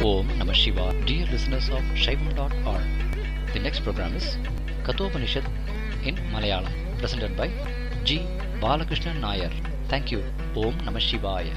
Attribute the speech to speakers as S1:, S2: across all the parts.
S1: Om Namah Shivaya. Dear listeners of Shaivam.org, the next program is Kathopanishad in Malayalam, presented by G. Balakrishnan Nair. Thank you. Om Namah Shivaya.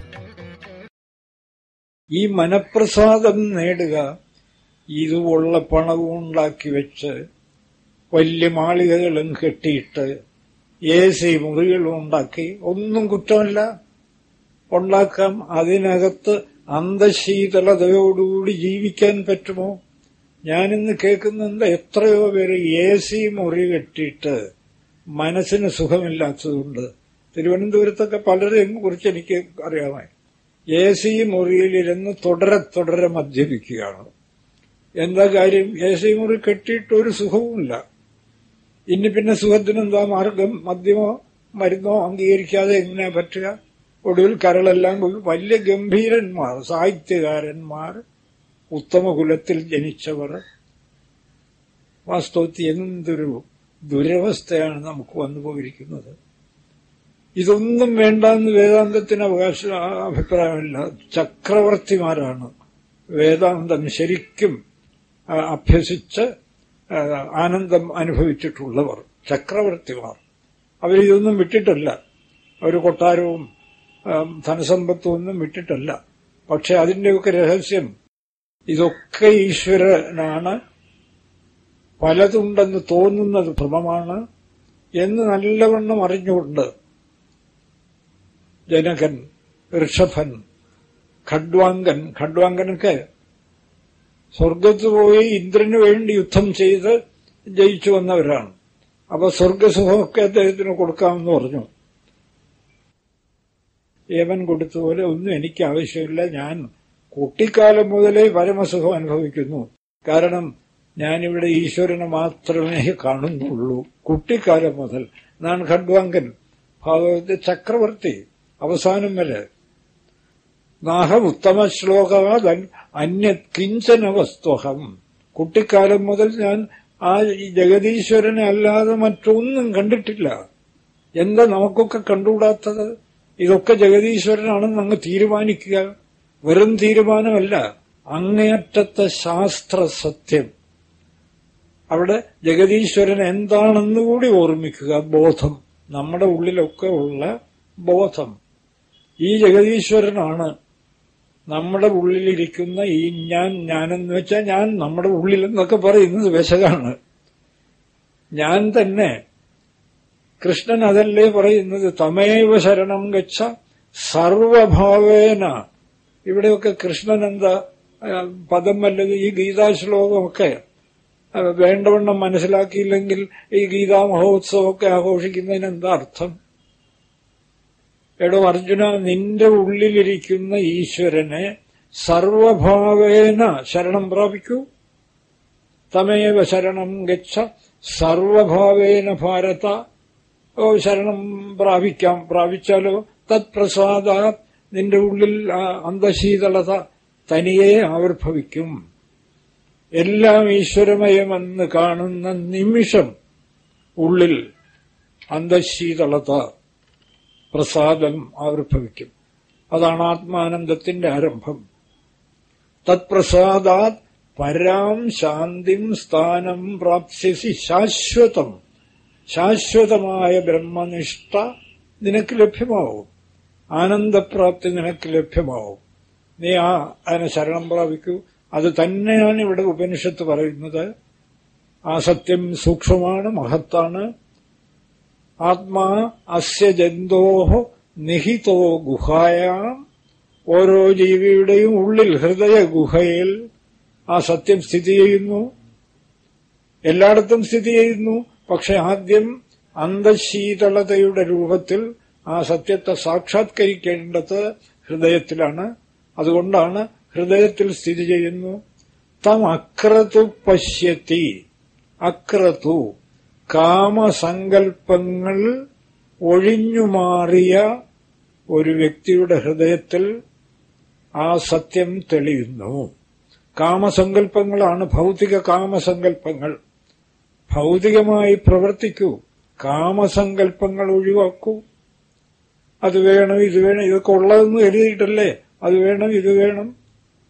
S2: ഈ മനപ്രസാദം നേടുക ഇതുള്ള പണവും ഉണ്ടാക്കി വെച്ച് വലിയ മാളികകളും കെട്ടിയിട്ട് എ സി മുറികളും ഉണ്ടാക്കി ഒന്നും കുറ്റമല്ല ഉണ്ടാക്കാം അതിനകത്ത് അന്തശീതളതയോടുകൂടി ജീവിക്കാൻ പറ്റുമോ ഞാനിന്ന് കേൾക്കുന്നുണ്ട് എത്രയോ പേര് എ സി മുറി കെട്ടിയിട്ട് മനസ്സിന് സുഖമില്ലാത്തതുണ്ട് തിരുവനന്തപുരത്തൊക്കെ പലരെയും കുറിച്ച് എനിക്ക് അറിയാമേ എ സി മുറിയിലിരുന്ന് തുടരെ തുടരെ മദ്യപിക്കുകയാണ് എന്താ കാര്യം എ സി മുറി കെട്ടിയിട്ട് ഒരു സുഖവുമില്ല ഇനി പിന്നെ സുഖത്തിനെന്താ മാർഗം മദ്യമോ മരുന്നോ അംഗീകരിക്കാതെ എങ്ങനെ പറ്റുക ഒടുവിൽ കരളെല്ലാം പോയി വലിയ ഗംഭീരന്മാർ സാഹിത്യകാരന്മാർ ഉത്തമ കുലത്തിൽ ജനിച്ചവർ വാസ്തവത്തിൽ എന്തൊരു ദുരവസ്ഥയാണ് നമുക്ക് വന്നു പോയിരിക്കുന്നത് ഇതൊന്നും വേണ്ടെന്ന് വേദാന്തത്തിന് അവകാശ അഭിപ്രായമില്ല ചക്രവർത്തിമാരാണ് വേദാന്തം ശരിക്കും ആ, അഭ്യസിച്ച് ആ, ആനന്ദം അനുഭവിച്ചിട്ടുള്ളവർ ചക്രവർത്തിമാർ അവരിതൊന്നും വിട്ടിട്ടല്ല അവർ കൊട്ടാരവും ആ, ധനസമ്പത്തും ഒന്നും വിട്ടിട്ടല്ല പക്ഷെ അതിന്റെയൊക്കെ രഹസ്യം ഇതൊക്കെ ഈശ്വരനാണ് പലതുണ്ടെന്ന് തോന്നുന്നത് ഭ്രമമാണ് എന്ന് നല്ലവണ്ണം അറിഞ്ഞുകൊണ്ട് ജനകൻ ഋഷഭൻ ഖഡ്വാങ്കൻ ഖഡ്വാങ്കനൊക്കെ സ്വർഗത്ത് പോയി ഇന്ദ്രന് വേണ്ടി യുദ്ധം ചെയ്ത് ജയിച്ചു വന്നവരാണ് അപ്പൊ സ്വർഗസുഖമൊക്കെ അദ്ദേഹത്തിന് കൊടുക്കാമെന്ന് പറഞ്ഞു ഏവൻ കൊടുത്തതുപോലെ ഒന്നും എനിക്ക് ആവശ്യമില്ല ഞാൻ കുട്ടിക്കാലം മുതലേ പരമസുഖം അനുഭവിക്കുന്നു കാരണം ഞാനിവിടെ ഈശ്വരനെ മാത്രമേ കാണുന്നുള്ളൂ കുട്ടിക്കാലം മുതൽ ഞാൻ ഖഡ്വാങ്കൻ ഭാഗവത ചക്രവർത്തി അവസാനം വരെ നാഹ ഉത്തമ ശ്ലോകാതൻ അന്യ കിഞ്ചന വസ്തുഹം കുട്ടിക്കാലം മുതൽ ഞാൻ ആ ഈ ജഗതീശ്വരനെ അല്ലാതെ മറ്റൊന്നും കണ്ടിട്ടില്ല എന്താ നമുക്കൊക്കെ കണ്ടുകൂടാത്തത് ഇതൊക്കെ ജഗതീശ്വരനാണെന്ന് അങ്ങ് തീരുമാനിക്കുക വെറും തീരുമാനമല്ല അങ്ങേയറ്റത്തെ ശാസ്ത്ര സത്യം അവിടെ ജഗതീശ്വരൻ എന്താണെന്ന് കൂടി ഓർമ്മിക്കുക ബോധം നമ്മുടെ ഉള്ളിലൊക്കെ ഉള്ള ബോധം ഈ ജഗതീശ്വരനാണ് നമ്മുടെ ഉള്ളിലിരിക്കുന്ന ഈ ഞാൻ ഞാനെന്ന് വെച്ചാൽ ഞാൻ നമ്മുടെ ഉള്ളിലെന്നൊക്കെ പറയുന്നത് വിശകാണ് ഞാൻ തന്നെ കൃഷ്ണൻ അതല്ലേ പറയുന്നത് തമേവ ശരണം ഗച്ഛ സർവഭാവേന ഇവിടെയൊക്കെ കൃഷ്ണൻ എന്താ ആ, പദം വല്ലത് ഈ ഗീതാശ്ലോകമൊക്കെ ആ, വേണ്ടവണ്ണം മനസ്സിലാക്കിയില്ലെങ്കിൽ ഈ ഗീതാ മഹോത്സവമൊക്കെ ആഘോഷിക്കുന്നതിന് എന്താ അർത്ഥം എടോ അർജുന നിന്റെ ഉള്ളിലിരിക്കുന്ന ഈശ്വരനെ സർവഭാവേന ശരണം പ്രാപിക്കൂ തമേവ ശരണം ഗച്ഛ സർവഭാവേന ഭാരത ഓ ശരണം പ്രാപിക്കാം പ്രാപിച്ചാലോ തത്പ്രസാദ നിന്റെ ഉള്ളിൽ ആ അന്തശീതളത തനിയെ ആവിർഭവിക്കും എല്ലാം ഈശ്വരമയമെന്ന് കാണുന്ന നിമിഷം ഉള്ളിൽ അന്തശീതളത പ്രസാദം ആവിർഭവിക്കും അതാണ് ആത്മാനന്ദത്തിന്റെ ആരംഭം തത്പ്രസാദാത് പരാം ശാന്തിം സ്ഥാനം പ്രാപ്സ്യസി ശാശ്വതം ശാശ്വതമായ ബ്രഹ്മനിഷ്ഠ നിനക്ക് ലഭ്യമാവും ആനന്ദപ്രാപ്തി നിനക്ക് ലഭ്യമാവും നീ ആ അതിനെ ശരണം പ്രാപിക്കൂ അത് തന്നെയാണ് ഇവിടെ ഉപനിഷത്ത് പറയുന്നത് ആ സത്യം സൂക്ഷ്മമാണ് മഹത്താണ് ആത്മാ അസ്യ ജന്തോഹോ നിഹിതോ ഗുഹായാം ഓരോ ജീവിയുടെയും ഉള്ളിൽ ഹൃദയ ഗുഹയിൽ ആ സത്യം സ്ഥിതി ചെയ്യുന്നു എല്ലായിടത്തും സ്ഥിതി ചെയ്യുന്നു പക്ഷെ ആദ്യം അന്തശീതളതയുടെ രൂപത്തിൽ ആ സത്യത്തെ സാക്ഷാത്കരിക്കേണ്ടത് ഹൃദയത്തിലാണ് അതുകൊണ്ടാണ് ഹൃദയത്തിൽ സ്ഥിതി ചെയ്യുന്നു തം അക്രതു പശ്യത്തി അക്രതു കാമസങ്കൽപ്പങ്ങൾ ഒഴിഞ്ഞുമാറിയ ഒരു വ്യക്തിയുടെ ഹൃദയത്തിൽ ആ സത്യം തെളിയുന്നു കാമസങ്കല്പങ്ങളാണ് ഭൗതിക കാമസങ്കല്പങ്ങൾ ഭൗതികമായി പ്രവർത്തിക്കൂ കാമസങ്കല്പങ്ങൾ ഒഴിവാക്കൂ അത് വേണം ഇത് വേണം ഇതൊക്കെ ഉള്ളതെന്ന് എഴുതിയിട്ടല്ലേ അത് വേണം ഇത് വേണം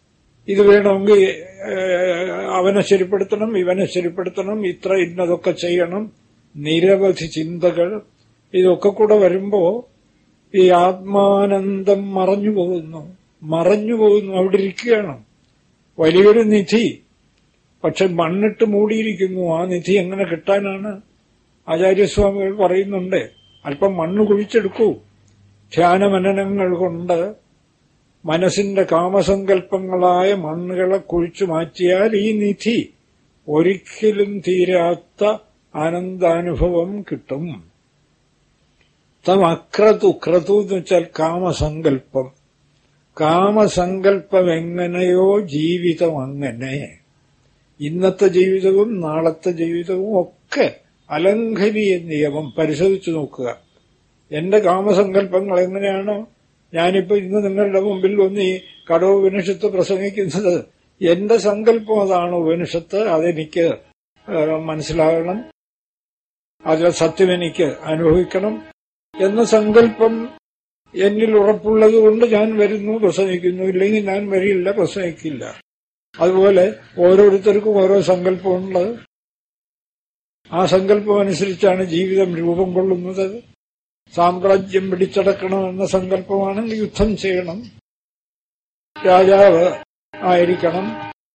S2: ഇത് വേണമെങ്കിൽ ഏഹ്, അവനെ ശരിപ്പെടുത്തണം ഇവനെ ശരിപ്പെടുത്തണം ഇത്ര ഇന്നതൊക്കെ ചെയ്യണം നിരവധി ചിന്തകൾ ഇതൊക്കെ കൂടെ വരുമ്പോ ഈ ആത്മാനന്ദം മറഞ്ഞു പോകുന്നു മറഞ്ഞു പോകുന്നു അവിടെ ഇരിക്കുകയാണ് വലിയൊരു നിധി പക്ഷെ മണ്ണിട്ട് മൂടിയിരിക്കുന്നു ആ നിധി എങ്ങനെ കിട്ടാനാണ് ആചാര്യസ്വാമികൾ പറയുന്നുണ്ട് അല്പം മണ്ണ് കുഴിച്ചെടുക്കൂ ധ്യാനമനനങ്ങൾ കൊണ്ട് മനസ്സിന്റെ കാമസങ്കല്പങ്ങളായ മണ്ണുകളെ കുഴിച്ചു മാറ്റിയാൽ ഈ നിധി ഒരിക്കലും തീരാത്ത ആനന്ദാനുഭവം കിട്ടും തം അക്രതു ക്രതു എന്ന് വെച്ചാൽ കാമസങ്കല്പം കാമസങ്കല്പം എങ്ങനെയോ ജീവിതം അങ്ങനെ ഇന്നത്തെ ജീവിതവും നാളത്തെ ജീവിതവും ഒക്കെ അലംഘനീയ നിയമം പരിശോധിച്ചു നോക്കുക എന്റെ കാമസങ്കല്പങ്ങൾ എങ്ങനെയാണോ ഞാനിപ്പോ ഇന്ന് നിങ്ങളുടെ മുമ്പിൽ വന്ന് ഈ കടവ് ഉപനിഷത്ത് പ്രസംഗിക്കുന്നത് എന്റെ സങ്കല്പം അതാണ് ഉപനിഷത്ത് അതെനിക്ക് ഏഹ്, മനസ്സിലാകണം അതിലെ സത്യം എനിക്ക് അനുഭവിക്കണം എന്ന സങ്കല്പം എന്നിൽ ഉറപ്പുള്ളത് കൊണ്ട് ഞാൻ വരുന്നു പ്രസംഗിക്കുന്നു ഇല്ലെങ്കിൽ ഞാൻ വരില്ല പ്രസംഗിക്കില്ല അതുപോലെ ഓരോരുത്തർക്കും ഓരോ സങ്കല്പമുണ്ട് ആ സങ്കല്പം അനുസരിച്ചാണ് ജീവിതം രൂപം കൊള്ളുന്നത് സാമ്രാജ്യം പിടിച്ചടക്കണം എന്ന സങ്കല്പമാണെങ്കിൽ യുദ്ധം ചെയ്യണം രാജാവ് ആയിരിക്കണം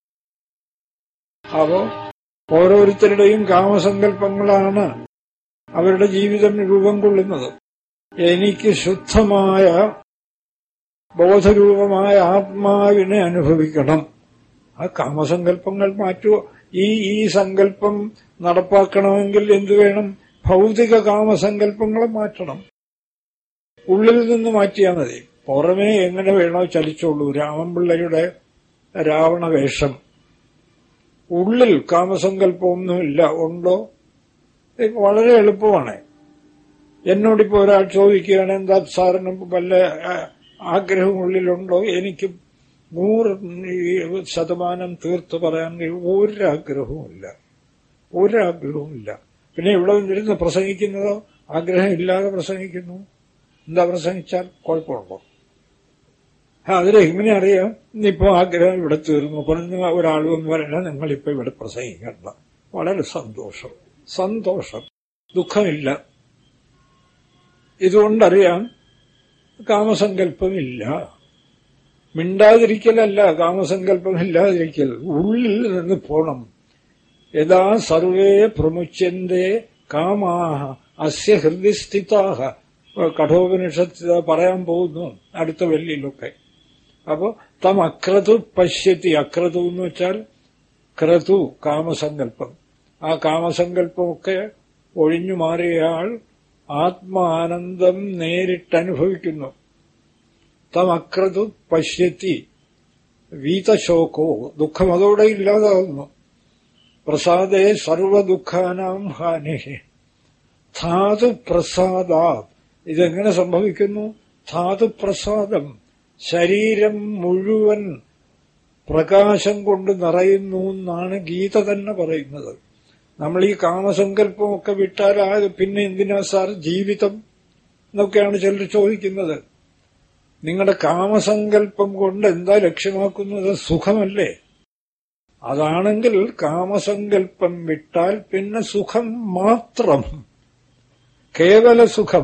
S2: അപ്പോ ഓരോരുത്തരുടെയും കാമസങ്കല്പങ്ങളാണ് അവരുടെ ജീവിതം രൂപം കൊള്ളുന്നത് എനിക്ക് ശുദ്ധമായ ബോധരൂപമായ ആത്മാവിനെ അനുഭവിക്കണം ആ കാമസങ്കല്പങ്ങൾ മാറ്റുക ഈ ഈ സങ്കല്പം നടപ്പാക്കണമെങ്കിൽ എന്തു വേണം ഭൗതിക കാമസങ്കല്പങ്ങളെ മാറ്റണം ഉള്ളിൽ നിന്ന് മാറ്റിയാൽ മതി പുറമേ എങ്ങനെ വേണോ ചലിച്ചോളൂ രാമൻപിള്ളയുടെ രാവണവേഷം ഉള്ളിൽ കാമസങ്കല്പമൊന്നുമില്ല ഉണ്ടോ ഇത് വളരെ എളുപ്പമാണ് എന്നോടിപ്പോ ഒരാൾ ചോദിക്കുകയാണ് എന്താ സാറിന് വല്ല ആ, ആഗ്രഹം ഉള്ളിലുണ്ടോ എനിക്ക് നൂറ് ഈ ശതമാനം തീർത്ത് പറയാൻ കഴിയും ഒരാഗ്രഹവുമില്ല ഒരാഗ്രഹവുമില്ല പിന്നെ ഇവിടെ വന്നിരുന്ന് പ്രസംഗിക്കുന്നതോ ആഗ്രഹം ഇല്ലാതെ പ്രസംഗിക്കുന്നു എന്താ പ്രസംഗിച്ചാൽ കുഴപ്പമുണ്ടോ ആ, അതിൽ എങ്ങനെ അറിയാം ഇന്നിപ്പോ ആഗ്രഹം ഇവിടെ തീർന്നു പറഞ്ഞു ഒരാൾ വന്ന് പറയണ നിങ്ങളിപ്പോ ഇവിടെ പ്രസംഗിക്കണ്ട വളരെ സന്തോഷം സന്തോഷം ദുഃഖമില്ല ഇതുകൊണ്ടറിയാം കാമസങ്കല്പമില്ല മിണ്ടാതിരിക്കലല്ല കാമസങ്കല്പമില്ലാതിരിക്കൽ ഉള്ളിൽ നിന്ന് പോണം യഥാ സർവേ പ്രമുച്യന്തേ കാമാഹ അസ്യ ഹൃദയസ്ഥിതാഹ കഠോപനിഷത്ത് പറയാൻ പോകുന്നു അടുത്ത വെള്ളിയിലൊക്കെ അപ്പോ തം അക്രതു പശ്യത്തി അക്രതു എന്ന് വെച്ചാൽ ക്രതു കാമസങ്കല്പം ആ കാമസങ്കല്പമൊക്കെ ഒഴിഞ്ഞു മാറിയയാൾ ആത്മാനന്ദം നേരിട്ടനുഭവിക്കുന്നു തം അക്രതു പശ്യത്തി വീതശോകോ ദുഃഖം അതോടെ ഇല്ലാതാകുന്നു പ്രസാദേ സർവദുഃഖാനാം ഹാനി ധാതു പ്രസാദാ ഇതെങ്ങനെ സംഭവിക്കുന്നു ധാതുപ്രസാദം ശരീരം മുഴുവൻ പ്രകാശം കൊണ്ട് നിറയുന്നു എന്നാണ് ഗീത തന്നെ പറയുന്നത് നമ്മൾ ഈ കാമസങ്കല്പമൊക്കെ വിട്ടാൽ ആ പിന്നെ എന്തിനാ സാർ ജീവിതം എന്നൊക്കെയാണ് ചിലർ ചോദിക്കുന്നത് നിങ്ങളുടെ കാമസങ്കല്പം കൊണ്ട് എന്താ ലക്ഷ്യമാക്കുന്നത് സുഖമല്ലേ അതാണെങ്കിൽ കാമസങ്കല്പം വിട്ടാൽ പിന്നെ സുഖം മാത്രം കേവല സുഖം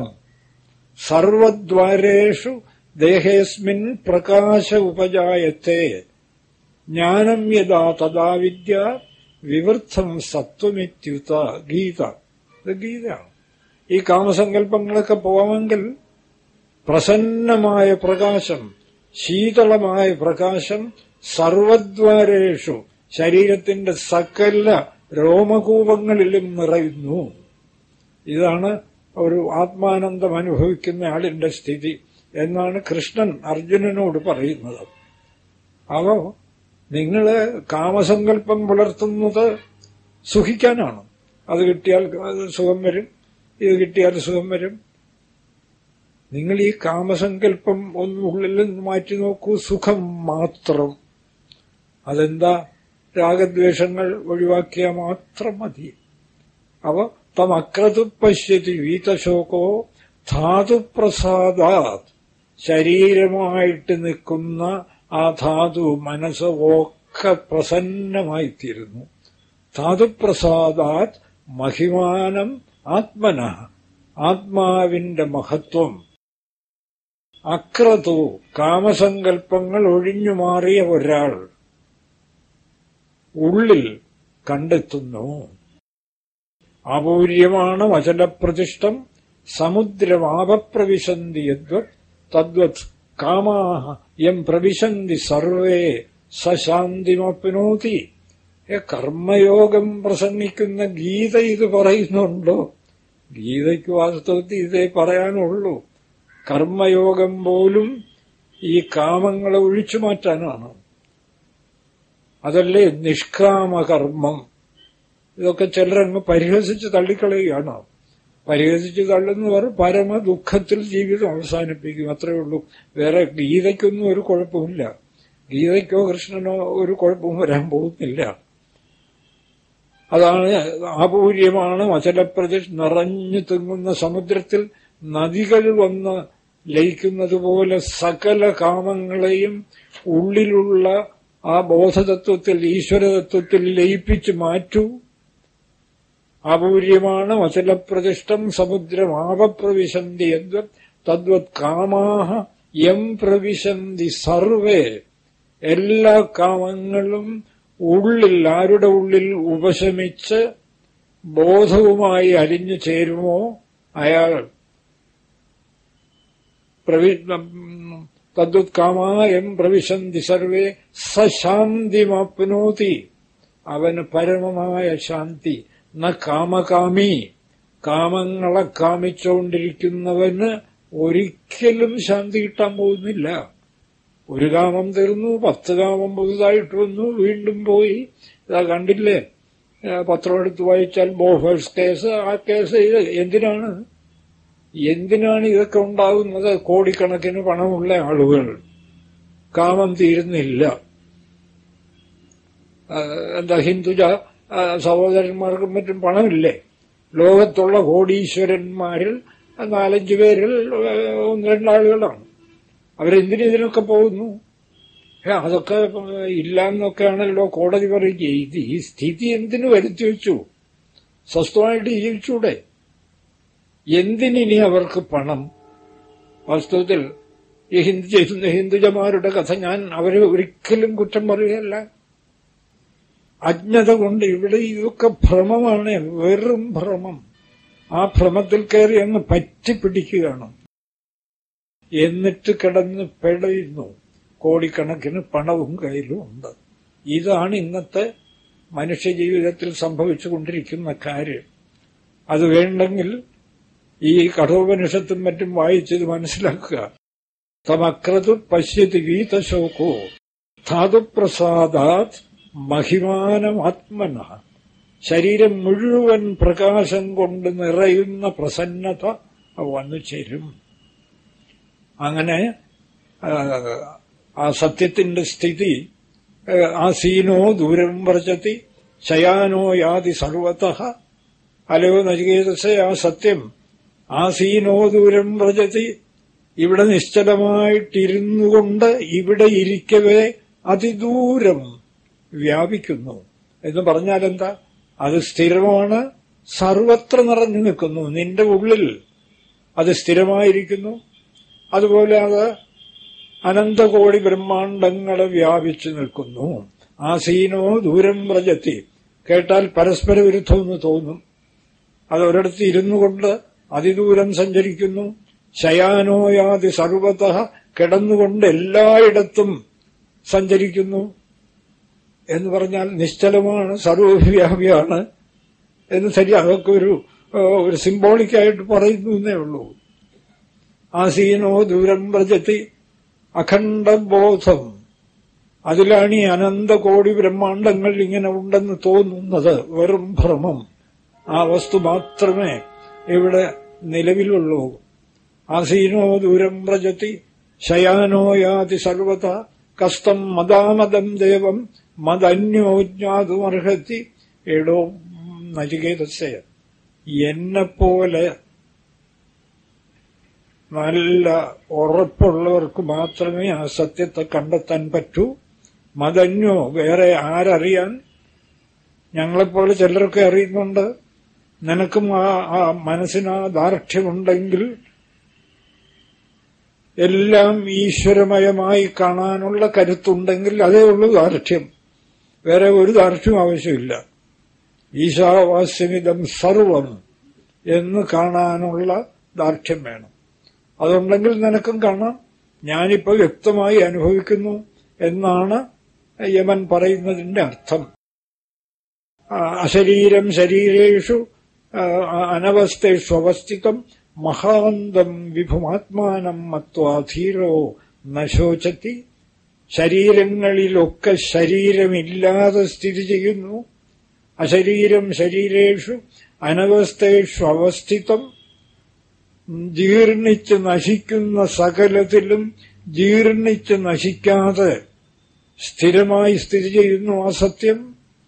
S2: സർവദ്വാരേഷു ദേഹേസ്മിൻ പ്രകാശ ഉപജായത്തെ ജ്ഞാനം യഥാ തഥാ വിദ്യ വിവൃദ്ധം സത്വമിത്യുത ഗീത ഇത് ഗീതയാണ് ഈ കാമസങ്കല്പങ്ങളൊക്കെ പോവാമെങ്കിൽ പ്രസന്നമായ പ്രകാശം ശീതളമായ പ്രകാശം സർവദ്വാരേഷു ശരീരത്തിന്റെ സകല രോമകൂപങ്ങളിലും നിറയുന്നു ഇതാണ് ഒരു ആത്മാനന്ദം അനുഭവിക്കുന്ന ആളിന്റെ സ്ഥിതി എന്നാണ് കൃഷ്ണൻ അർജുനനോട് പറയുന്നത് അവ നിങ്ങള് കാമസങ്കല്പം പുലർത്തുന്നത് സുഖിക്കാനാണ് അത് കിട്ടിയാൽ അത് സുഖം വരും ഇത് കിട്ടിയാൽ സുഖം വരും നിങ്ങൾ ഈ കാമസങ്കല്പം ഒന്ന് ഉള്ളിൽ നിന്ന് മാറ്റി നോക്കൂ സുഖം മാത്രം അതെന്താ രാഗദ്വേഷങ്ങൾ ഒഴിവാക്കിയാൽ മാത്രം മതി അവ തം അക്രതു പശ്യതി വീതശോകോ ധാതുപ്രസാദാ ശരീരമായിട്ട് നിൽക്കുന്ന ആ ധാതു മനസ്സ് ഒക്കെ പ്രസന്നമായിത്തീരുന്നു ധാതുപ്രസാദാത് മഹിമാനം ആത്മന ആത്മാവിന്റെ മഹത്വം അക്രതു കാമസങ്കൽപ്പങ്ങൾ ഒഴിഞ്ഞുമാറിയ ഒരാൾ ഉള്ളിൽ കണ്ടെത്തുന്നു അപൂര്യമാണ് വചനപ്രതിഷ്ഠം സമുദ്രമാപപ്രവിശന്തി യദ്വത് തദ്വത് കാമാഹ യം പ്രവിശന്തി സർവേ സശാന്തിമപ്നോതി ഏ കർമ്മയോഗം പ്രസംഗിക്കുന്ന ഗീത ഇത് പറയുന്നുണ്ടോ ഗീതയ്ക്ക് വാസ്തവത്തിൽ ഇതേ പറയാനുള്ളൂ കർമ്മയോഗം പോലും ഈ കാമങ്ങളെ ഒഴിച്ചു മാറ്റാനാണ് അതല്ലേ നിഷ്കാമകർമ്മം ഇതൊക്കെ ചിലരങ്ങ് പരിഹസിച്ച് തള്ളിക്കളയുകയാണ് പരിഹസിച്ച് തള്ളുന്നവർ പരമ ദുഃഖത്തിൽ ജീവിതം അവസാനിപ്പിക്കും അത്രയേ ഉള്ളൂ വേറെ ഗീതയ്ക്കൊന്നും ഒരു കുഴപ്പമില്ല ഗീതയ്ക്കോ കൃഷ്ണനോ ഒരു കുഴപ്പവും വരാൻ പോകുന്നില്ല അതാണ് ആപൂര്യമാണ് വചനപ്രദേശ് നിറഞ്ഞു തിങ്ങുന്ന സമുദ്രത്തിൽ നദികൾ വന്ന് ലയിക്കുന്നത് പോലെ സകല കാമങ്ങളെയും ഉള്ളിലുള്ള ആ ബോധതത്വത്തിൽ ഈശ്വരതത്വത്തിൽ ലയിപ്പിച്ചു മാറ്റൂ അപൂര്യമാണ് വചലപ്രതിഷ്ഠം സമുദ്രം ആപപ്രവിശന്തി യദ്വത് തദ്വത് കാമാഹ യം പ്രവിശന്തി സർവേ എല്ലാ കാമങ്ങളും ഉള്ളിൽ ആരുടെ ഉള്ളിൽ ഉപശമിച്ച് ബോധവുമായി അലിഞ്ഞു ചേരുമോ അയാൾ തദ്വത്കാമായം പ്രവിശന്തി സർവേ സശാന്തിമപ്നോതി അവന് പരമമായ ശാന്തി ന കാമകാമി കാമങ്ങളെ കാമിച്ചുകൊണ്ടിരിക്കുന്നവന് ഒരിക്കലും ശാന്തി കിട്ടാൻ പോകുന്നില്ല ഒരു കാമം തീർന്നു പത്ത് കാമം പുതുതായിട്ട് വന്നു വീണ്ടും പോയി ഇതാ കണ്ടില്ലേ പത്രം എടുത്ത് വായിച്ചാൽ ബോഫേഴ്സ് കേസ് ആ കേസ് ഇത് എന്തിനാണ് എന്തിനാണ് ഇതൊക്കെ ഉണ്ടാകുന്നത് കോടിക്കണക്കിന് പണമുള്ള ആളുകൾ കാമം തീരുന്നില്ല എന്താ ഹിന്ദുജ സഹോദരന്മാർക്കും മറ്റും പണമില്ലേ ലോകത്തുള്ള കോടീശ്വരന്മാരിൽ നാലഞ്ചു പേരിൽ ഒന്ന് രണ്ടാളുകളാണ് അവരെന്തിനിതിനൊക്കെ പോകുന്നു അതൊക്കെ ഇല്ലാന്നൊക്കെയാണല്ലോ കോടതി പറയുക ഇത് ഈ സ്ഥിതി എന്തിനു വരുത്തി വെച്ചു സ്വസ്ഥമായിട്ട് ജീവിച്ചൂടെ എന്തിനി അവർക്ക് പണം വാസ്തവത്തിൽ ഈ ഹിന്ദു ചെയ്യുന്ന ഹിന്ദുജമാരുടെ കഥ ഞാൻ അവരെ ഒരിക്കലും കുറ്റം പറയുകയല്ല അജ്ഞത കൊണ്ട് ഇവിടെ ഇതൊക്കെ ഭ്രമമാണ് വെറും ഭ്രമം ആ ഭ്രമത്തിൽ കയറി അങ്ങ് പറ്റിപ്പിടിക്കുകയാണ് എന്നിട്ട് കിടന്ന് പെടയുന്നു കോടിക്കണക്കിന് പണവും കയ്യിലും ഉണ്ട് ഇതാണ് ഇന്നത്തെ മനുഷ്യജീവിതത്തിൽ സംഭവിച്ചുകൊണ്ടിരിക്കുന്ന കാര്യം അത് വേണ്ടെങ്കിൽ ഈ കഠോപനിഷത്തും മറ്റും വായിച്ചത് മനസ്സിലാക്കുക തമക്രതു പശ്യതി ഗീതശോകോ ധാതുപ്രസാദാത് മഹിമാനമാത്മന ശരീരം മുഴുവൻ പ്രകാശം കൊണ്ട് നിറയുന്ന പ്രസന്നത വന്നു ചേരും അങ്ങനെ ആ സത്യത്തിന്റെ സ്ഥിതി ആസീനോ ദൂരം വർജത്തി ശയാനോ യാതി സർവത അലയോ നചികേതസെ ആ സത്യം ആസീനോ ദൂരം വ്രജതി ഇവിടെ നിശ്ചലമായിട്ടിരുന്നുകൊണ്ട് ഇവിടെ ഇരിക്കവേ അതിദൂരം വ്യാപിക്കുന്നു എന്ന് പറഞ്ഞാൽ എന്താ അത് സ്ഥിരമാണ് സർവത്ര നിറഞ്ഞു നിൽക്കുന്നു നിന്റെ ഉള്ളിൽ അത് സ്ഥിരമായിരിക്കുന്നു അതുപോലെ അത് അനന്തകോടി ബ്രഹ്മാണ്ടങ്ങളെ വ്യാപിച്ചു നിൽക്കുന്നു ആസീനോ ദൂരം വ്രജത്തി കേട്ടാൽ പരസ്പര വിരുദ്ധമെന്ന് തോന്നും അത് ഒരിടത്ത് ഇരുന്നു കൊണ്ട് അതിദൂരം സഞ്ചരിക്കുന്നു ശയാനോയാതി സർവത കിടന്നുകൊണ്ട് എല്ലായിടത്തും സഞ്ചരിക്കുന്നു എന്ന് പറഞ്ഞാൽ നിശ്ചലമാണ് സർവവ്യാപിയാണ് എന്ന് ശരി അതൊക്കെ ഒരു ഒരു സിംബോളിക്കായിട്ട് പറയുന്നു എന്നേ ഉള്ളൂ ആസീനോ ദൂരം വ്രജത്തി അഖണ്ഡബോധം അതിലാണ് ഈ അനന്തകോടി ബ്രഹ്മാണ്ടങ്ങൾ ഇങ്ങനെ ഉണ്ടെന്ന് തോന്നുന്നത് വെറും ഭ്രമം ആ വസ്തു മാത്രമേ ഇവിടെ നിലവിലുള്ളൂ ആസീനോ ദൂരം വ്രജത്തി ശയാനോ യാതി സർവത കസ്തം മദാമദം ദേവം മതന്യോജ്ഞാതുമർഹത്തി എടോ നചികേതസ്യ എന്നെപ്പോലെ നല്ല ഉറപ്പുള്ളവർക്ക് മാത്രമേ ആ സത്യത്തെ കണ്ടെത്താൻ പറ്റൂ മതന്യോ വേറെ ആരറിയാൻ ഞങ്ങളെപ്പോലെ ചിലരൊക്കെ അറിയുന്നുണ്ട് നിനക്കും ആ ആ മനസ്സിന് ആ ദാർഢ്യമുണ്ടെങ്കിൽ എല്ലാം ഈശ്വരമയമായി കാണാനുള്ള കരുത്തുണ്ടെങ്കിൽ അതേ ഉള്ളൂ ദാർഢ്യം വേറെ ഒരു ദാർഢ്യവും ആവശ്യമില്ല ഈശാവാസ്യമിതം സർവം എന്ന് കാണാനുള്ള ദാർഢ്യം വേണം അതുണ്ടെങ്കിൽ നിനക്കും കാണാം ഞാനിപ്പോ വ്യക്തമായി അനുഭവിക്കുന്നു എന്നാണ് യമൻ പറയുന്നതിന്റെ അർത്ഥം ആ, അശരീരം ശരീരേഷു ആ, അനവസ്ഥേഷു അവസ്ഥിതം മഹാന്തം വിഭുമാത്മാനം മത്വാധീരോ നശോചത്തി ശരീരങ്ങളിലൊക്കെ ശരീരമില്ലാതെ സ്ഥിതി ചെയ്യുന്നു അശരീരം ശരീരേഷു അനവസ്ഥേഷു അവസ്ഥിതം ജീർണിച്ച് നശിക്കുന്ന സകലത്തിലും ജീർണിച്ച് നശിക്കാതെ സ്ഥിരമായി സ്ഥിതി ചെയ്യുന്നു ആ സത്യം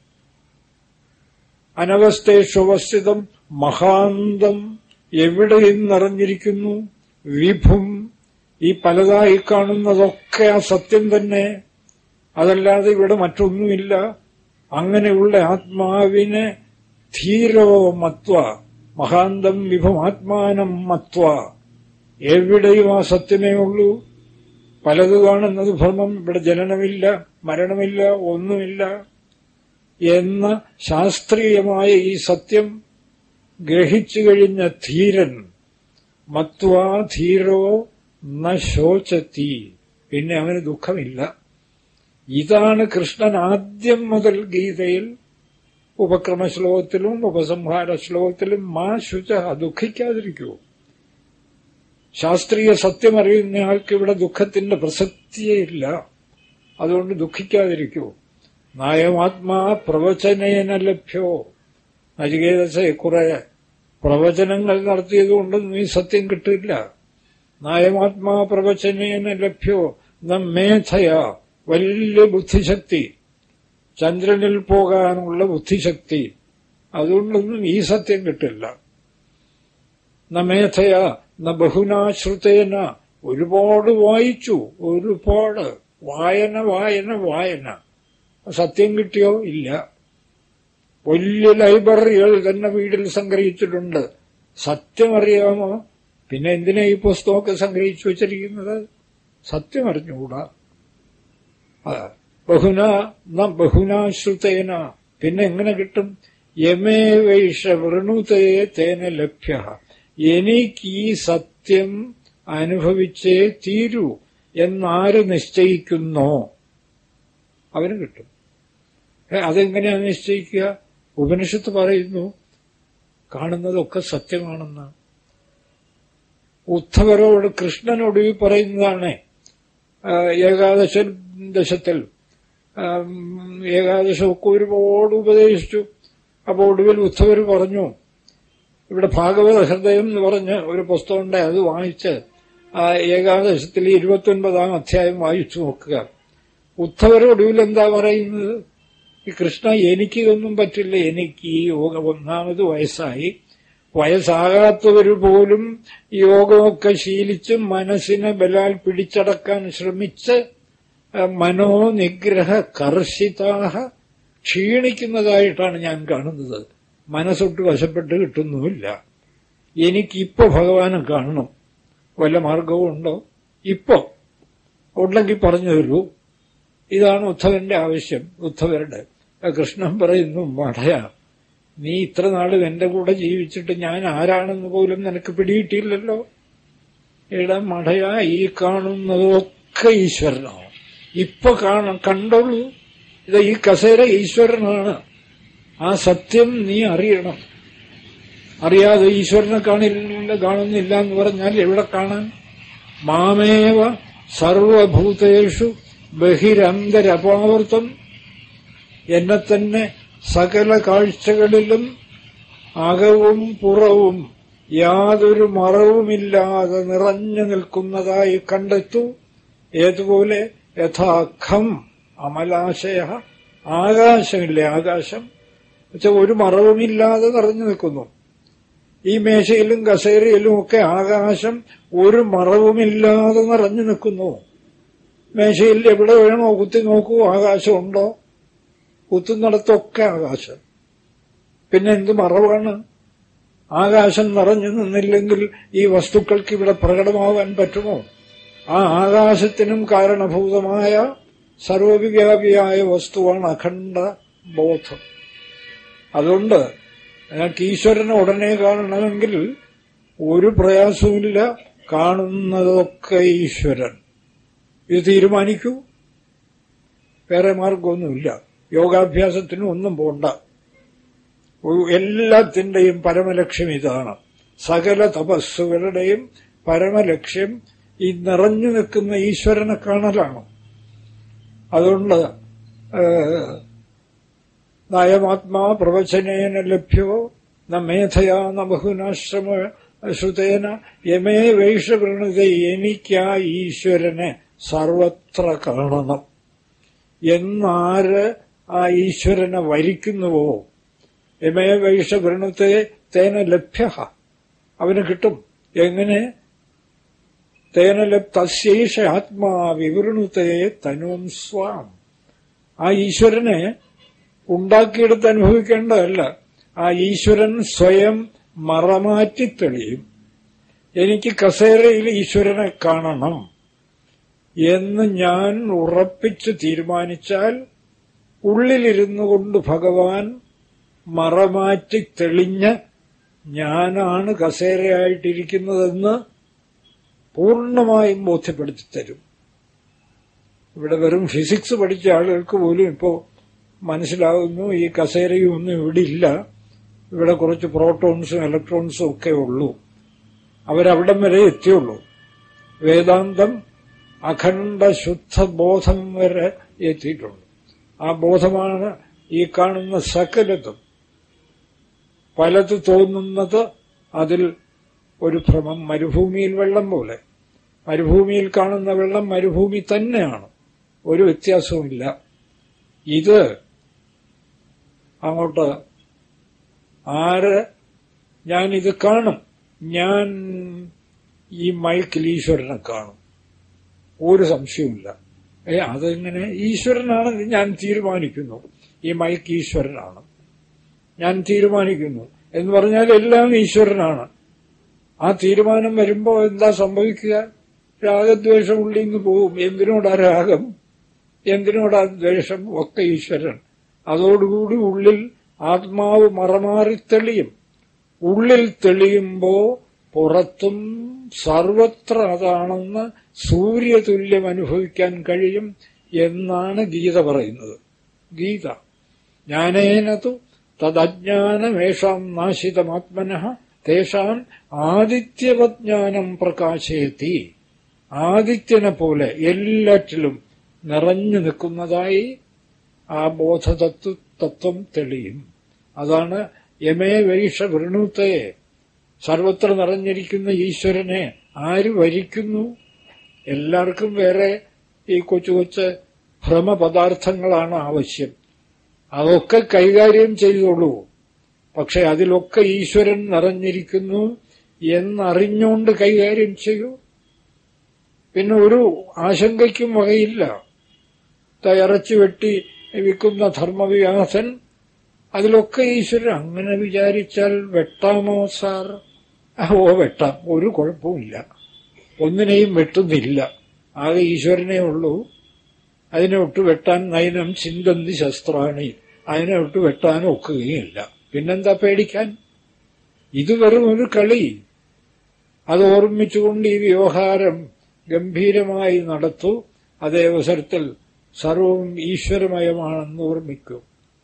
S2: അനവസ്ഥേഷു അവസ്ഥിതം മഹാന്തം എവിടെയും നിറഞ്ഞിരിക്കുന്നു വിഭും ഈ പലതായി കാണുന്നതൊക്കെ ആ സത്യം തന്നെ അതല്ലാതെ ഇവിടെ മറ്റൊന്നുമില്ല അങ്ങനെയുള്ള ആത്മാവിനെ ധീരോ മത്വ മഹാന്തം വിഭുമാത്മാനം മത്വ എവിടെയും ആ സത്യമേ ഉള്ളൂ പലത് കാണുന്നത് ഭ്രമം ഇവിടെ ജനനമില്ല മരണമില്ല ഒന്നുമില്ല എന്ന ശാസ്ത്രീയമായ ഈ സത്യം ഗ്രഹിച്ചു കഴിഞ്ഞ ധീരൻ മത്വാ ധീരോ ന ശോചത്തി പിന്നെ അവന് ദുഃഖമില്ല ഇതാണ് കൃഷ്ണൻ ആദ്യം മുതൽ ഗീതയിൽ ഉപക്രമ ശ്ലോകത്തിലും ഉപസംഹാര ശ്ലോകത്തിലും മാ ശുച ദുഃഖിക്കാതിരിക്കൂ ശാസ്ത്രീയ സത്യം അറിയുന്നയാൾക്ക് ഇവിടെ ദുഃഖത്തിന്റെ പ്രസക്തിയേ ഇല്ല അതുകൊണ്ട് ദുഃഖിക്കാതിരിക്കൂ നായമാത്മാ പ്രവചനേന ലഭ്യോ നചികേതസെ കുറെ പ്രവചനങ്ങൾ നടത്തിയതുകൊണ്ടൊന്നും ഈ സത്യം കിട്ടില്ല നായമാത്മാ പ്രവചനേന ലഭ്യോ ന മേധയ വലിയ ബുദ്ധിശക്തി ചന്ദ്രനിൽ പോകാനുള്ള ബുദ്ധിശക്തി അതുകൊണ്ടൊന്നും ഈ സത്യം കിട്ടില്ല ന മേധയ ന ബഹുനാശ്രുതേന ഒരുപാട് വായിച്ചു ഒരുപാട് വായന വായന വായന സത്യം കിട്ടിയോ ഇല്ല വലിയ ലൈബ്രറികൾ തന്നെ വീട്ടിൽ സംഗ്രഹിച്ചിട്ടുണ്ട് സത്യം അറിയാമോ പിന്നെ എന്തിനാ ഈ പുസ്തകമൊക്കെ സംഗ്രഹിച്ചു വച്ചിരിക്കുന്നത് സത്യം അറിഞ്ഞുകൂടാ അതാ. ബഹുന ന ബഹുനാശ്രുതേന പിന്നെ എങ്ങനെ കിട്ടും യമേ വൈഷ വൃണുതേ തേന ലഭ്യ എനിക്ക് ഈ സത്യം അനുഭവിച്ചേ തീരൂ എന്നാര് നിശ്ചയിക്കുന്നോ അവന് കിട്ടും ഏ, അതെങ്ങനെയാ നിശ്ചയിക്കുക ഉപനിഷത്ത് പറയുന്നു കാണുന്നതൊക്കെ സത്യമാണെന്ന് ഉദ്ധവരോട് കൃഷ്ണനോട് ഈ പറയുന്നതാണ് ആ, ഏകാദശ ദശത്തിൽ ആം, ഏകാദശമൊക്കെ ഒരുപാട് ഉപദേശിച്ചു അപ്പോൾ ഒടുവിൽ ഉദ്ധവർ പറഞ്ഞു ഇവിടെ ഭാഗവത ഹൃദയം എന്ന് പറഞ്ഞ് ഒരു പുസ്തകമുണ്ട് അത് വായിച്ച് ആ ഏകാദശത്തിൽ ഇരുപത്തൊൻപതാം അധ്യായം വായിച്ചു നോക്കുക ഉദ്ധവർ ഒടുവിൽ എന്താ പറയുന്നത് ഈ കൃഷ്ണ എനിക്കിതൊന്നും പറ്റില്ല എനിക്ക് ഈ യോഗം ഒന്നാമത് വയസ്സായി വയസ്സാകാത്തവർ പോലും യോഗമൊക്കെ ശീലിച്ച് മനസ്സിനെ ബലാൽ പിടിച്ചടക്കാൻ ശ്രമിച്ച് അഹ് മനോനിഗ്രഹ കർഷിതാഹ ക്ഷീണിക്കുന്നതായിട്ടാണ് ഞാൻ കാണുന്നത് മനസ്സൊട്ട് വശപ്പെട്ട് കിട്ടുന്നുമില്ല എനിക്കിപ്പോ ഭഗവാനെ കാണണം വല്ല മാർഗവും ഉണ്ടോ ഇപ്പോ ഉണ്ടെങ്കിൽ പറഞ്ഞു തരൂ ഇതാണ് ഉദ്ധവന്റെ ആവശ്യം ഉദ്ധവരുടെ കൃഷ്ണൻ പറയുന്നു മടയ നീ ഇത്ര നാളും എന്റെ കൂടെ ജീവിച്ചിട്ട് ഞാൻ ആരാണെന്ന് പോലും നിനക്ക് പിടിയിട്ടില്ലല്ലോ എടാ മടയ ഈ കാണുന്നതൊക്കെ ഈശ്വരനാണ് ഇപ്പൊ കാണ കണ്ടോളൂ ഇത് ഈ കസേര ഈശ്വരനാണ് ആ സത്യം നീ അറിയണം അറിയാതെ ഈശ്വരനെ കാണില്ല കാണുന്നില്ല എന്ന് പറഞ്ഞാൽ എവിടെ കാണാൻ മാമേവ സർവഭൂതേഷു ബഹിരന്തരപാവൃത്തം എന്നെ തന്നെ സകല കാഴ്ചകളിലും അകവും പുറവും യാതൊരു മറവുമില്ലാതെ നിറഞ്ഞു നിൽക്കുന്നതായി കണ്ടെത്തു ഏതുപോലെ യഥാഖം അമലാശയ ആകാശമില്ലേ ആകാശം വെച്ചാൽ ഒരു മറവുമില്ലാതെ നിറഞ്ഞു നിൽക്കുന്നു ഈ മേശയിലും കസേരയിലും ഒക്കെ ആകാശം ഒരു മറവുമില്ലാതെ നിറഞ്ഞു നിൽക്കുന്നു മേശയിൽ എവിടെ വേണോ കുത്തി നോക്കൂ ആകാശമുണ്ടോ കുത്തുന്നിടത്തൊക്കെ ആകാശം പിന്നെ എന്ത് മറവാണ് ആകാശം നിറഞ്ഞു നിന്നില്ലെങ്കിൽ ഈ വസ്തുക്കൾക്ക് ഇവിടെ പ്രകടമാവാൻ പറ്റുമോ ആ ആകാശത്തിനും കാരണഭൂതമായ സർവവ്യാപിയായ വസ്തുവാണ് അഖണ്ഡ ബോധം അതുകൊണ്ട് ഞങ്ങൾക്ക് ഈശ്വരനെ ഉടനെ കാണണമെങ്കിൽ ഒരു പ്രയാസവുമില്ല കാണുന്നതൊക്കെ ഈശ്വരൻ ഇത് തീരുമാനിക്കൂ വേറെ മാർഗമൊന്നുമില്ല യോഗാഭ്യാസത്തിന് ഒന്നും പോണ്ട എല്ലാത്തിന്റെയും പരമലക്ഷ്യം ഇതാണ് സകല തപസ്സുകളുടെയും പരമലക്ഷ്യം ഈ നിറഞ്ഞു നിൽക്കുന്ന ഈശ്വരനെ കാണലാണ് അതുകൊണ്ട് നയമാത്മാ പ്രവചനേന ലഭ്യോ ന മേധയാ ന ബഹുനാശ്രമ ശ്രുതേന യമേ വൈഷവൃണത എനിക്കാ ഈശ്വരനെ സർവത്ര കാണണം എന്നാര് ആ ഈശ്വരനെ വരിക്കുന്നുവോ യമേ വൈഷവൃണത്തെ തേന ലഭ്യ അവന് കിട്ടും എങ്ങനെ തേന തസ്യേഷ ആത്മാ വിവൃണുത്തെ തനും സ്വാം ആ ഈശ്വരനെ ഉണ്ടാക്കിയെടുത്ത് അനുഭവിക്കേണ്ടതല്ല ആ ഈശ്വരൻ സ്വയം മറമാറ്റി തെളിയും എനിക്ക് കസേരയിൽ ഈശ്വരനെ കാണണം എന്ന് ഞാൻ ഉറപ്പിച്ച് തീരുമാനിച്ചാൽ ഉള്ളിലിരുന്നു കൊണ്ട് ഭഗവാൻ മറമാറ്റി തെളിഞ്ഞ് ഞാനാണ് കസേരയായിട്ടിരിക്കുന്നതെന്ന് പൂർണ്ണമായും ബോധ്യപ്പെടുത്തി തരും ഇവിടെ വെറും ഫിസിക്സ് പഠിച്ച ആളുകൾക്ക് പോലും ഇപ്പോ മനസ്സിലാകുന്നു ഈ കസേരയും ഒന്നും ഇവിടെ ഇല്ല ഇവിടെ കുറച്ച് പ്രോട്ടോൺസും ഇലക്ട്രോൺസും ഒക്കെ ഉള്ളൂ അവരവിടം വരെ എത്തിയുള്ളൂ വേദാന്തം അഖണ്ഡ ശുദ്ധ ബോധം വരെ എത്തിയിട്ടുണ്ട് ആ ബോധമാണ് ഈ കാണുന്ന സകലതും പലത് തോന്നുന്നത് അതിൽ ഒരു ഭ്രമം മരുഭൂമിയിൽ വെള്ളം പോലെ മരുഭൂമിയിൽ കാണുന്ന വെള്ളം മരുഭൂമി തന്നെയാണ് ഒരു വ്യത്യാസവുമില്ല ഇത് അങ്ങോട്ട് ആര് ഞാനിത് കാണും ഞാൻ ഈ മൈക്കിൽ ഈശ്വരനെ കാണും ഒരു സംശയവുമില്ല ഏ അതെങ്ങനെ ഈശ്വരനാണ് ഞാൻ തീരുമാനിക്കുന്നു ഈ മൈക്ക് ഈശ്വരനാണ് ഞാൻ തീരുമാനിക്കുന്നു എന്ന് പറഞ്ഞാൽ എല്ലാം ഈശ്വരനാണ് ആ തീരുമാനം വരുമ്പോ എന്താ സംഭവിക്കുക രാഗദ്വേഷം ഉള്ളിൽ നിന്ന് പോവും എന്തിനോടാ രാഗം എന്തിനോടാ ദ്വേഷം ഒക്കെ ഈശ്വരൻ അതോടുകൂടി ഉള്ളിൽ ആത്മാവ് മറമാറി തെളിയും ഉള്ളിൽ തെളിയുമ്പോ പുറത്തും സർവത്ര അതാണെന്ന് സൂര്യതുല്യം അനുഭവിക്കാൻ കഴിയും എന്നാണ് ഗീത പറയുന്നത് ഗീത ജ്ഞാനേനതു തദജ്ഞാനമേഷാം നാശിതമാത്മന തേഷാം ആദിത്യവജ്ഞാനം പ്രകാശയത്തി ആദിത്യനെ പോലെ എല്ലാറ്റിലും നിറഞ്ഞു നിൽക്കുന്നതായി ആ ബോധതത്വ തത്വം തെളിയും അതാണ് യമേ വൈഷ വൃണുത്തെ സർവത്ര നിറഞ്ഞിരിക്കുന്ന ഈശ്വരനെ ആര് വരിക്കുന്നു എല്ലാവർക്കും വേറെ ഈ കൊച്ചു കൊച്ചു ഭ്രമപദാർത്ഥങ്ങളാണ് ആവശ്യം അതൊക്കെ കൈകാര്യം ചെയ്തോളൂ പക്ഷെ അതിലൊക്കെ ഈശ്വരൻ നിറഞ്ഞിരിക്കുന്നു എന്നറിഞ്ഞുകൊണ്ട് കൈകാര്യം ചെയ്യൂ പിന്നെ ഒരു ആശങ്കയ്ക്കും വകയില്ല ഇറച്ചി വെട്ടി വിൽക്കുന്ന ധർമ്മവ്യാസൻ അതിലൊക്കെ ഈശ്വരൻ അങ്ങനെ വിചാരിച്ചാൽ വെട്ടാമോ സാർ ഓ വെട്ടാം ഒരു കുഴപ്പമില്ല ഒന്നിനെയും വെട്ടുന്നില്ല ആകെ ഈശ്വരനേ ഉള്ളൂ അതിനെ ഒട്ട് വെട്ടാൻ നയനം ചിന്തന്തി ശസ്ത്രാണി അതിനെ ഒട്ട് വെട്ടാൻ ഒക്കുകയില്ല പിന്നെന്താ പേടിക്കാൻ ഇത് വെറും ഒരു കളി അത് ഓർമ്മിച്ചുകൊണ്ട് ഈ വ്യവഹാരം ഗംഭീരമായി നടത്തൂ അതേ അവസരത്തിൽ സർവവും ഈശ്വരമയമാണെന്ന് ഓർമ്മിക്കൂ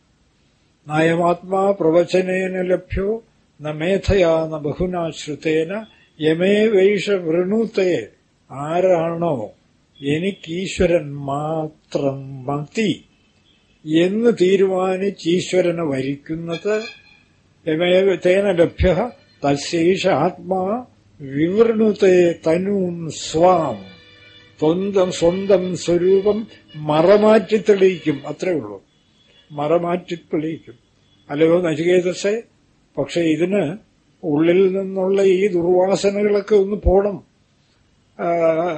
S2: നയമാത്മാ പ്രവചനേന ലഭ്യോ ന മേധയാ ന ബഹുനാ ശ്രുതേന യമേ വൈഷ വൃണുത്തെ ആരാണോ എനിക്ക് ഈശ്വരൻ മാത്രം മതി എന്ന് തീരുമാനിച്ച് ഈശ്വരനെ വരിക്കുന്നത് യമേവ തേന ലഭ്യ തസ്യൈഷ ആത്മാ വിവൃണുത്തെ തനൂം സ്വാം സ്വന്തം സ്വന്തം സ്വരൂപം മറമാറ്റി തെളിയിക്കും അത്രേ ഉള്ളൂ മറമാറ്റി തെളിയിക്കും അല്ലയോ നചികേതസെ പക്ഷെ ഇതിന് ഉള്ളിൽ നിന്നുള്ള ഈ ദുർവാസനകളൊക്കെ ഒന്ന് പോണം ആ,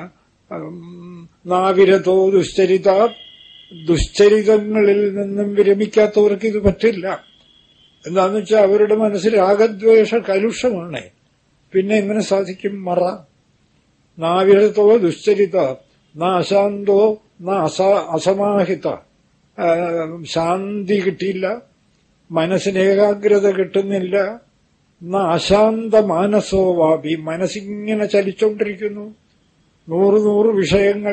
S2: ഉം, നാവിരതോ ദുശ്ചരിത ദുശ്ചരിതങ്ങളിൽ നിന്നും വിരമിക്കാത്തവർക്ക് ഇത് പറ്റില്ല എന്താന്ന് വെച്ചാൽ അവരുടെ മനസ്സിൽ രാഗദ്വേഷ കലുഷമാണ് പിന്നെ എങ്ങനെ സാധിക്കും മറ നാവിരതോ ദുശ്ചരിത ന അശാന്തോ ന അസ അസമാഹിത ആ, ശാന്തി കിട്ടിയില്ല മനസ്സിന് ഏകാഗ്രത കിട്ടുന്നില്ല ന അശാന്ത മാനസോ വാപി മനസ്സിങ്ങനെ ചലിച്ചോണ്ടിരിക്കുന്നു നൂറ് നൂറ് വിഷയങ്ങൾ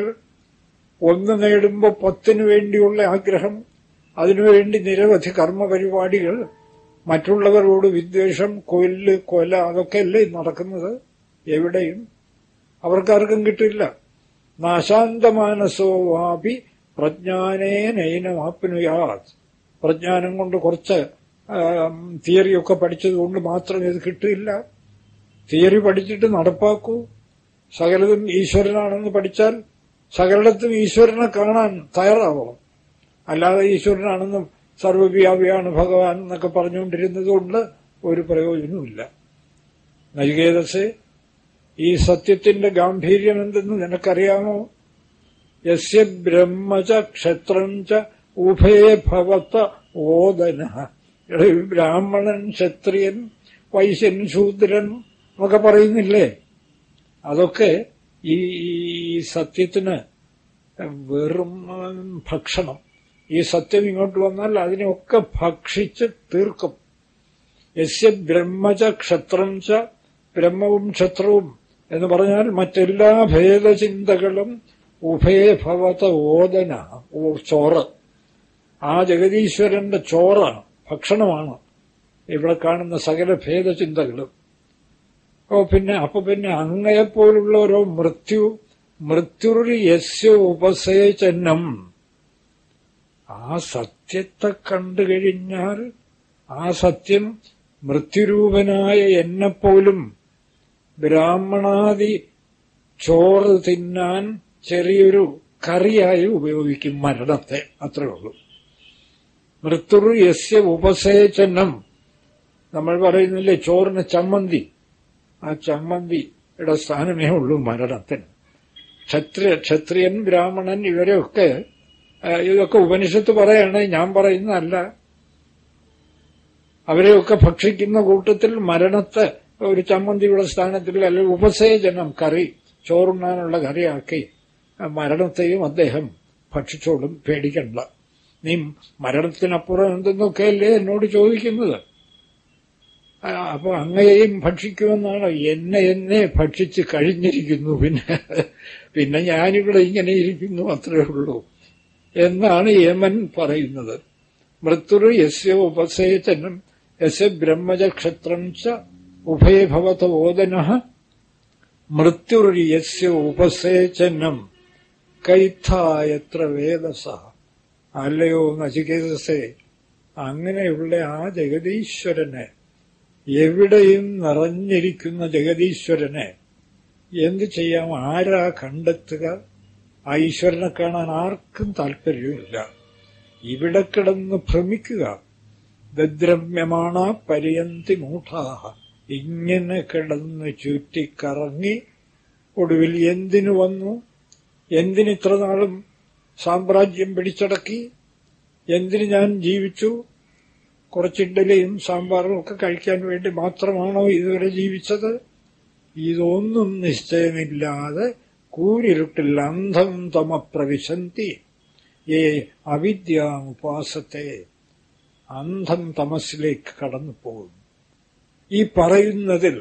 S2: ഒന്ന് നേടുമ്പോൾ പത്തിനു വേണ്ടിയുള്ള ആഗ്രഹം അതിനുവേണ്ടി നിരവധി കർമ്മപരിപാടികൾ മറ്റുള്ളവരോട് വിദ്വേഷം കൊല്ല് കൊല അതൊക്കെയല്ലേ നടക്കുന്നത് എവിടെയും അവർക്കാർക്കും കിട്ടില്ല നാശാന്തമാനസോ വാപി പ്രജ്ഞാനേ നയനമാപ്നുയാത് പ്രജ്ഞാനം കൊണ്ട് കുറച്ച് ആം, തിയറിയൊക്കെ പഠിച്ചതുകൊണ്ട് മാത്രം ഇത് കിട്ടില്ല തിയറി പഠിച്ചിട്ട് നടപ്പാക്കൂ സകലതും ഈശ്വരനാണെന്ന് പഠിച്ചാൽ സകലത്തും ഈശ്വരനെ കാണാൻ തയ്യാറാവണം അല്ലാതെ ഈശ്വരനാണെന്നും സർവവ്യാപിയാണ് ഭഗവാൻ എന്നൊക്കെ പറഞ്ഞുകൊണ്ടിരുന്നത് കൊണ്ട് ഒരു പ്രയോജനവുമില്ല നചികേതസെ ഈ സത്യത്തിന്റെ ഗാംഭീര്യം എന്തെന്ന് നിനക്കറിയാമോ യസ്യ ബ്രഹ്മച ക്ഷത്രം ച ഉഭയ ഭവത്ത ഓദന എടാ, ഈ ബ്രാഹ്മണൻ ക്ഷത്രിയൻ വൈശ്യൻ ശൂദ്രൻ എന്നൊക്കെ പറയുന്നില്ലേ അതൊക്കെ ഈ ഈ സത്യത്തിന് വെറും ഉം, ഭക്ഷണം ഈ സത്യം ഇങ്ങോട്ട് വന്നാൽ അതിനെയൊക്കെ ഭക്ഷിച്ച് തീർക്കും യസ്യ ബ്രഹ്മച ക്ഷത്രം ച ബ്രഹ്മവും ക്ഷത്രവും എന്ന് പറഞ്ഞാൽ മറ്റെല്ലാ ഭേദചിന്തകളും ഉഭയഭവത ഓദന ഓ ചോറ് ആ ജഗതീശ്വരന്റെ ചോറാണ് ഭക്ഷണമാണ് ഇവിടെ കാണുന്ന സകല ഭേദചിന്തകളും ഓ പിന്നെ അപ്പൊ പിന്നെ അങ്ങയെപ്പോലുള്ള ഓരോ മൃത്യു മൃത്യുറി യസ്യ ഉപസേചനം ആ സത്യത്തെ കണ്ടു കഴിഞ്ഞാൽ ആ സത്യം മൃത്യുരൂപനായ എന്നെപ്പോലും ബ്രാഹ്മണാദി ചോറ് തിന്നാൻ ചെറിയൊരു കറിയായി ഉപയോഗിക്കും മരണത്തെ അത്രേ ഉള്ളൂ മൃത്യുർ യസ്യ ഉപസേചനം നമ്മൾ പറയുന്നില്ലേ ചോറിന് ചമ്മന്തി ആ ചമ്മന്തിയുടെ സ്ഥാനമേ ഉള്ളൂ മരണത്തിന് ക്ഷത്രിയ ക്ഷത്രിയൻ ബ്രാഹ്മണൻ ഇവരെയൊക്കെ ആ, ഇതൊക്കെ ഉപനിഷത്ത് പറയാണ് ഞാൻ പറയുന്നതല്ല അവരെയൊക്കെ ഭക്ഷിക്കുന്ന കൂട്ടത്തിൽ മരണത്തെ ഒരു ചമ്മന്തിയുടെ സ്ഥാനത്തിൽ അല്ലെങ്കിൽ ഉപസേചനം കറി ചോറുണ്ണാനുള്ള കറിയാക്കി ആ മരണത്തെയും അദ്ദേഹം ഭക്ഷിച്ചോളും പേടിക്കണ്ട നീ മരണത്തിനപ്പുറം എന്തെന്നൊക്കെയല്ലേ എന്നോട് ചോദിക്കുന്നത് ആ, അപ്പൊ അങ്ങയെയും ഭക്ഷിക്കുമെന്നാണ് എന്നെ എന്നെ ഭക്ഷിച്ച് കഴിഞ്ഞിരിക്കുന്നു പിന്നെ പിന്നെ ഞാനിവിടെ ഇങ്ങനെ ഇരിക്കുന്നു അത്രേ ഉള്ളൂ എന്നാണ് യമൻ പറയുന്നത് മൃത്യുർ യസ്യ ഉപസേചനം യസ്യ ബ്രഹ്മജക്ഷത്രം ച ഉഭയഭവത ഓദന മൃത്യുർ യസ്യ ഉപസേചനം കൈഥായത്ര വേദസ അല്ലയോ നചികേതസേ അങ്ങനെയുള്ള ആ ജഗതീശ്വരനെ എവിടെയും നിറഞ്ഞിരിക്കുന്ന ജഗതീശ്വരനെ എന്ത് ചെയ്യാം ആരാ കണ്ടെത്തുക ആ ഈശ്വരനെ കാണാൻ ആർക്കും താല്പര്യമില്ല ഇവിടെ കിടന്ന് ഭ്രമിക്കുക ദദ്രമ്യമാണ പര്യന്തി മൂഢാഹ ഇങ്ങനെ കിടന്ന് ചുറ്റിക്കറങ്ങി ഒടുവിൽ എന്തിനു വന്നു എന്തിനിത്ര നാളും സാമ്രാജ്യം പിടിച്ചടക്കി എന്തിന് ഞാൻ ജീവിച്ചു കുറച്ച് ഇഡ്ഡലിയും സാമ്പാറും ഒക്കെ കഴിക്കാൻ വേണ്ടി മാത്രമാണോ ഇതുവരെ ജീവിച്ചത് ഇതൊന്നും നിശ്ചയമില്ലാതെ കൂരിരുട്ടിൽ അന്ധം തമ പ്രവിശന്തി ഏ അവിദ്യാമുപാസത്തെ അന്ധം തമസിലേക്ക് കടന്നു പോകും ഈ പറയുന്നതിൽ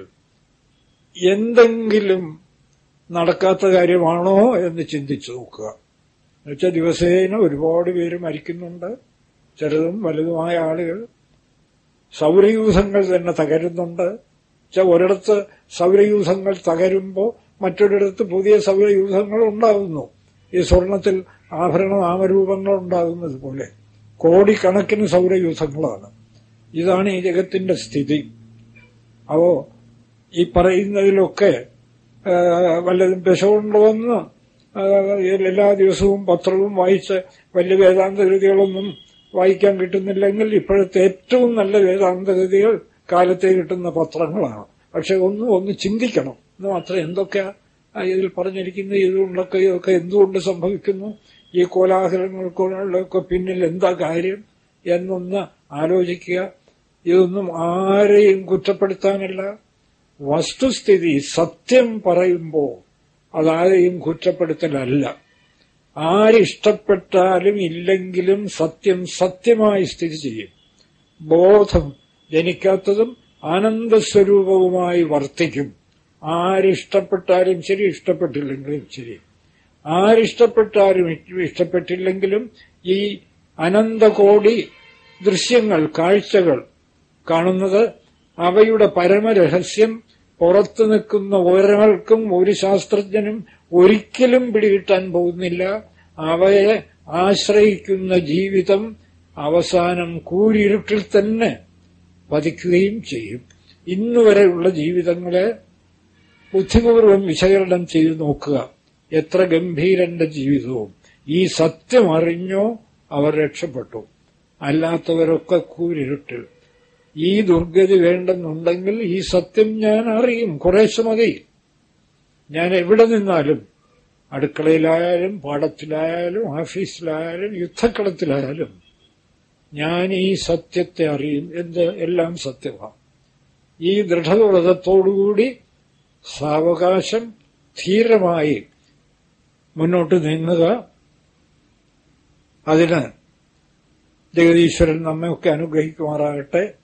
S2: എന്തെങ്കിലും നടക്കാത്ത കാര്യമാണോ എന്ന് ചിന്തിച്ചു നോക്കുക എന്നുവെച്ചാൽ ദിവസേന ഒരുപാട് പേര് മരിക്കുന്നുണ്ട് ചെറുതും വലുതുമായ ആളുകൾ സൗരയൂഥങ്ങൾ തന്നെ തകരുന്നുണ്ട് വെച്ചാൽ ഒരിടത്ത് സൗരയൂഥങ്ങൾ തകരുമ്പോൾ മറ്റൊരിടത്ത് പുതിയ സൗരയൂഥങ്ങൾ ഉണ്ടാകുന്നു ഈ സ്വർണത്തിൽ ആഭരണ നാമരൂപങ്ങൾ ഉണ്ടാകുന്നത് പോലെ കോടിക്കണക്കിന് സൗരയൂഥങ്ങളാണ് ഇതാണ് ഈ ജഗത്തിന്റെ സ്ഥിതി അപ്പോ ഈ പറയുന്നതിലൊക്കെ ആ, വല്ലതും വിഷമുണ്ടോയെന്ന് ആ, എല്ലാ ദിവസവും പത്രവും വായിച്ച് വലിയ വേദാന്ത കൃതികളൊന്നും വായിക്കാൻ കിട്ടുന്നില്ലെങ്കിൽ ഇപ്പോഴത്തെ ഏറ്റവും നല്ല വേദാന്ത കൃതികൾ കാലത്തെ കിട്ടുന്ന പത്രങ്ങളാണ് പക്ഷെ ഒന്നും ഒന്ന് ചിന്തിക്കണം എന്ന് മാത്രം എന്തൊക്കെയാ ആ ഇതിൽ പറഞ്ഞിരിക്കുന്നത് ഇതുകൊണ്ടൊക്കെ ഇതൊക്കെ എന്തുകൊണ്ട് സംഭവിക്കുന്നു ഈ കോലാഹലങ്ങൾക്കൊക്കെ പിന്നിൽ എന്താ കാര്യം എന്നൊന്ന് ആലോചിക്കുക ഇതൊന്നും ആരെയും കുറ്റപ്പെടുത്താനല്ല വസ്തുസ്ഥിതി സത്യം പറയുമ്പോൾ അതാരെയും കുറ്റപ്പെടുത്തലല്ല ആരിഷ്ടപ്പെട്ടാലും ഇല്ലെങ്കിലും സത്യം സത്യമായി സ്ഥിതി ചെയ്യും ബോധം ജനിക്കാത്തതും ആനന്ദസ്വരൂപവുമായി വർത്തിക്കും ആരിഷ്ടപ്പെട്ടാലും ശരി ഇഷ്ടപ്പെട്ടില്ലെങ്കിലും ശരി ആരിഷ്ടപ്പെട്ടാലും ഇഷ്ടപ്പെട്ടില്ലെങ്കിലും ഈ അനന്തകോടി ദൃശ്യങ്ങൾ കാഴ്ചകൾ കാണുന്നത് അവയുടെ പരമരഹസ്യം പുറത്തു നിൽക്കുന്ന ഒരാൾക്കും ഒരു ശാസ്ത്രജ്ഞനും ഒരിക്കലും പിടികിട്ടാൻ പോകുന്നില്ല അവയെ ആശ്രയിക്കുന്ന ജീവിതം അവസാനം കൂരിരുട്ടിൽ തന്നെ പതിക്കുകയും ചെയ്യും ഇന്നുവരെയുള്ള ജീവിതങ്ങളെ ബുദ്ധിപൂർവം വിശകലനം ചെയ്തു നോക്കുക എത്ര ഗംഭീരന്റെ ജീവിതവും ഈ സത്യം അറിഞ്ഞോ അവർ രക്ഷപ്പെട്ടു അല്ലാത്തവരൊക്കെ കൂരിരുട്ടിൽ ഈ ദുർഗതി വേണ്ടെന്നുണ്ടെങ്കിൽ ഈ സത്യം ഞാൻ അറിയും കുറേശ്ശെ മതി ഞാൻ എവിടെ നിന്നാലും അടുക്കളയിലായാലും പാടത്തിലായാലും ഓഫീസിലായാലും യുദ്ധക്കളത്തിലായാലും ഞാൻ ഈ സത്യത്തെ അറിയും എന്ത് എല്ലാം സത്യമാണ് ഈ ദൃഢവ്രതത്തോടുകൂടി സാവകാശം ധീരമായി മുന്നോട്ട് നീങ്ങുക അതിന് ജഗതീശ്വരൻ നമ്മയൊക്കെ അനുഗ്രഹിക്കുമാറാകട്ടെ